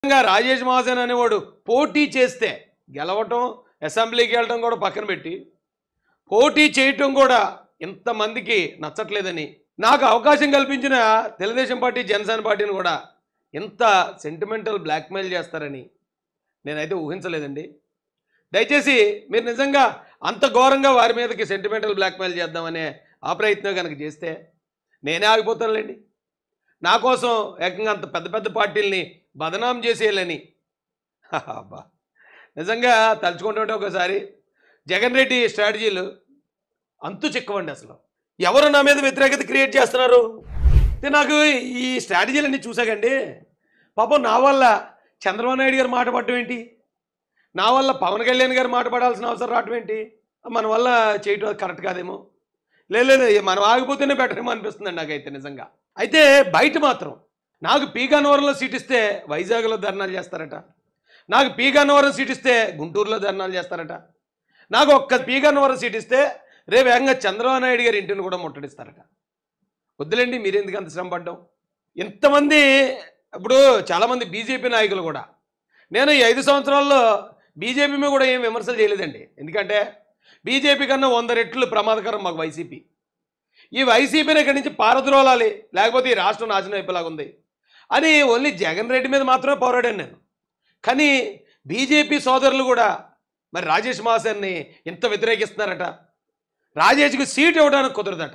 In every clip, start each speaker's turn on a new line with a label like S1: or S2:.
S1: నిజంగా రాజేష్ మహాసేన్ అనేవాడు పోటీ చేస్తే గెలవటం అసెంబ్లీకి వెళ్ళడం కూడా పక్కన పెట్టి పోటీ చేయటం కూడా ఇంతమందికి నచ్చట్లేదని నాకు అవకాశం కల్పించిన తెలుగుదేశం పార్టీ జనసేన పార్టీని కూడా ఇంత సెంటిమెంటల్ బ్లాక్మెయిల్ చేస్తారని నేనైతే ఊహించలేదండి దయచేసి మీరు నిజంగా అంత ఘోరంగా వారి మీదకి సెంటిమెంటల్ బ్లాక్మెయిల్ చేద్దామనే ఆ ప్రయత్నం కనుక చేస్తే నేనే ఆగిపోతానులేండి నా కోసం ఏకంగా అంత పెద్ద పెద్ద పార్టీల్ని బదనాం చేసేయాలని అబ్బా నిజంగా తలుచుకుంటుంటే ఒకసారి జగన్ రెడ్డి స్ట్రాటజీలు అంతు చిక్కవండి అసలు ఎవరు నా మీద వ్యతిరేకత క్రియేట్ చేస్తున్నారు అయితే నాకు ఈ స్ట్రాటజీలన్నీ చూసాకండి పాపం నా వల్ల చంద్రబాబు నాయుడు గారు మాట పడటం ఏంటి నా వల్ల పవన్ కళ్యాణ్ గారు మాట పడాల్సిన అవసరం రావటం ఏంటి మన వల్ల చేయటం కరెక్ట్ కాదేమో లేదు లేదు మనం ఆగిపోతేనే బెటర్ ఏమో అనిపిస్తుందండి నాకైతే నిజంగా అయితే బయట మాత్రం నాకు పీగానవరంలో సీట్ ఇస్తే వైజాగ్లో ధర్నాలు చేస్తారట నాకు పీగానవరం సీట్ ఇస్తే గుంటూరులో ధర్నాలు చేస్తారట నాకు ఒక్క పీగానవరం సీట్ ఇస్తే రేపు ఏకంగా చంద్రబాబు నాయుడు గారి ఇంటిని కూడా ముట్టడిస్తారట వద్దులేండి మీరెందుకు అంత శ్రమ పడ్డాం ఇంతమంది ఇప్పుడు చాలామంది బీజేపీ నాయకులు కూడా నేను ఈ ఐదు సంవత్సరాల్లో బీజేపీ మీద కూడా ఏం విమర్శలు చేయలేదండి ఎందుకంటే బీజేపీ కన్నా వంద రెట్లు ప్రమాదకరం మాకు వైసీపీ ఈ వైసీపీని ఇక్కడి నుంచి పారద్రోలాలి లేకపోతే ఈ రాష్ట్రం నాశనం అయిపోలాగా ఉంది అని ఓన్లీ జగన్ రెడ్డి మీద మాత్రమే పోరాడాను నేను కానీ బీజేపీ సోదరులు కూడా మరి రాజేష్ మాసర్ని ఇంత వ్యతిరేకిస్తున్నారట రాజేష్కి సీట్ ఇవ్వడానికి కుదరదట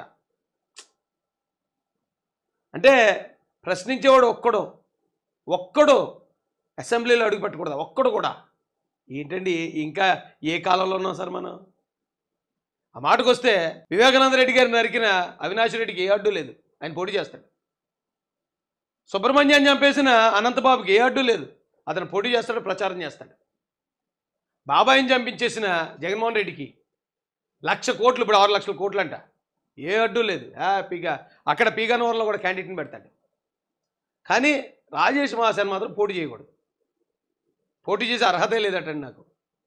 S1: అంటే ప్రశ్నించేవాడు ఒక్కడు ఒక్కడు అసెంబ్లీలో అడుగు పెట్టకూడదు ఒక్కడు కూడా ఏంటండి ఇంకా ఏ కాలంలో ఉన్నాం సార్ మనం ఆ మాటకు వస్తే వివేకానంద రెడ్డి గారిని నరికిన అవినాష్ రెడ్డికి ఏ అడ్డు లేదు ఆయన పోటీ చేస్తాడు సుబ్రహ్మణ్యాన్ని చంపేసిన అనంతబాబుకి ఏ అడ్డు లేదు అతను పోటీ చేస్తాడు ప్రచారం చేస్తాడు బాబాయిని చంపించేసిన జగన్మోహన్ రెడ్డికి లక్ష కోట్లు ఇప్పుడు ఆరు లక్షల కోట్లు అంట ఏ అడ్డు లేదు హ్యాపీగా అక్కడ పీగనవరంలో కూడా క్యాండిడేట్ని పెడతాడు కానీ రాజేష్ మహాసేన్ మాత్రం పోటీ చేయకూడదు పోటీ చేసే అర్హతే లేదటండి నాకు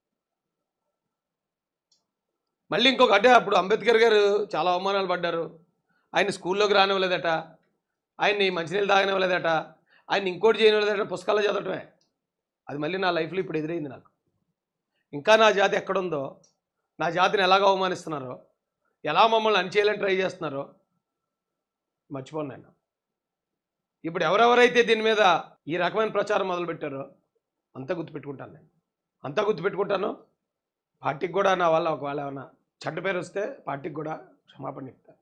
S1: మళ్ళీ ఇంకొక అంటే అప్పుడు అంబేద్కర్ గారు చాలా అవమానాలు పడ్డారు ఆయన స్కూల్లోకి రానివ్వలేదట ఆయన్ని మంచినీళ్ళు తాగనివ్వలేదట ఆయన ఇంకోటి చేయనివ్వలేదట పుస్తకాలు చదవటమే అది మళ్ళీ నా లైఫ్లో ఇప్పుడు ఎదురైంది నాకు ఇంకా నా జాతి ఎక్కడుందో నా జాతిని ఎలాగ అవమానిస్తున్నారో ఎలా మమ్మల్ని అణిచేయాలని ట్రై చేస్తున్నారో మర్చిపోను నేను ఇప్పుడు ఎవరెవరైతే దీని మీద ఈ రకమైన ప్రచారం మొదలుపెట్టారో అంతా గుర్తుపెట్టుకుంటాను నేను అంతా గుర్తుపెట్టుకుంటాను పార్టీకి కూడా నా వల్ల ఒకవేళ ఏమైనా చెడ్డ పేరు వస్తే పార్టీకి కూడా క్షమాపణ చెప్తాను